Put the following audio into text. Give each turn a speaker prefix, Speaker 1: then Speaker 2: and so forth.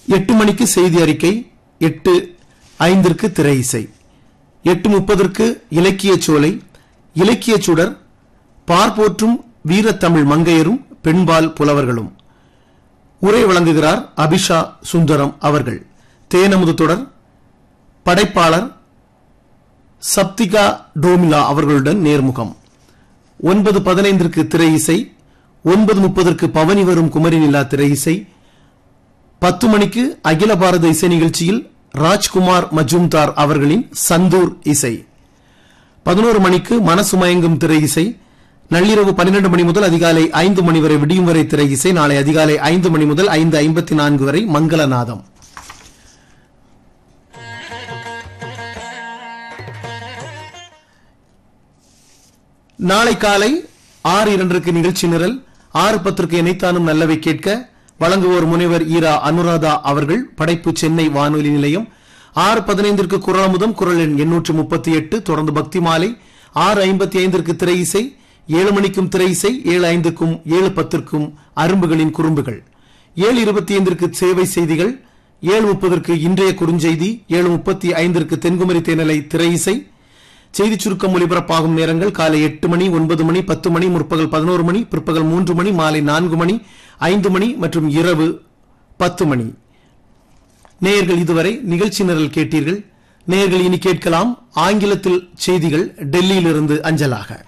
Speaker 1: எட்டு மணிக்கு செய்தி அறிக்கை எட்டு ஐந்திற்கு திரை இசை எட்டு முப்பதற்கு இலக்கிய சோலை இலக்கிய சுடர் பார்ப்போற்றும் வீரத்தமிழ் மங்கையரும் பெண்பால் புலவர்களும் உரை வழங்குகிறார் அபிஷா சுந்தரம் அவர்கள் தேனமுது தொடர் படைப்பாளர் சப்திகா டோமிலா அவர்களுடன் நேர்முகம் ஒன்பது பதினைந்திற்கு திரை இசை ஒன்பது முப்பதற்கு பவனி வரும் குமரி நிலா திரை இசை பத்து மணிக்கு அகில பாரத இசை நிகழ்ச்சியில் ராஜ்குமார் மஜும்தார் அவர்களின் சந்தூர் இசை பதினோரு மணிக்கு மனசு மயங்கும் திரை இசை நள்ளிரவு பன்னிரண்டு மணி முதல் அதிகாலை ஐந்து மணி வரை விடியும் வரை திரை இசை நாளை அதிகாலை ஐந்து மணி முதல் ஐந்து ஐம்பத்தி நான்கு வரை மங்களநாதம் நாளை காலை ஆறு இரண்டிற்கு நிகழ்ச்சி நிரல் ஆறு பத்திற்கு இணைத்தானும் நல்லவை கேட்க வழங்குவோர் முனைவர் ஈரா அனுராதா அவர்கள் படைப்பு சென்னை வானொலி நிலையம் ஆறு பதினைந்திற்கு குரலமுதம் குரல் எண் எண்ணூற்று முப்பத்தி எட்டு தொடர்ந்து பக்தி மாலை ஆறு ஐம்பத்தி ஐந்திற்கு திரை இசை ஏழு மணிக்கும் திரை இசை ஏழு ஐந்துக்கும் ஏழு பத்திற்கும் அரும்புகளின் குறும்புகள் ஏழு இருபத்தி ஐந்திற்கு சேவை செய்திகள் ஏழு முப்பதற்கு இன்றைய குறுஞ்செய்தி ஏழு முப்பத்தி ஐந்திற்கு தென்குமரி தேனலை திரை இசை செய்தி சுருக்கம் ஒலிபரப்பாகும் நேரங்கள் காலை எட்டு மணி ஒன்பது மணி பத்து மணி முற்பகல் பதினோரு மணி பிற்பகல் மூன்று மணி மாலை நான்கு மணி ஐந்து மணி மற்றும் இரவு பத்து மணி நேயர்கள் இதுவரை நிகழ்ச்சி நிரல் கேட்டீர்கள் நேயர்கள் இனி கேட்கலாம் ஆங்கிலத்தில் செய்திகள் டெல்லியிலிருந்து அஞ்சலாக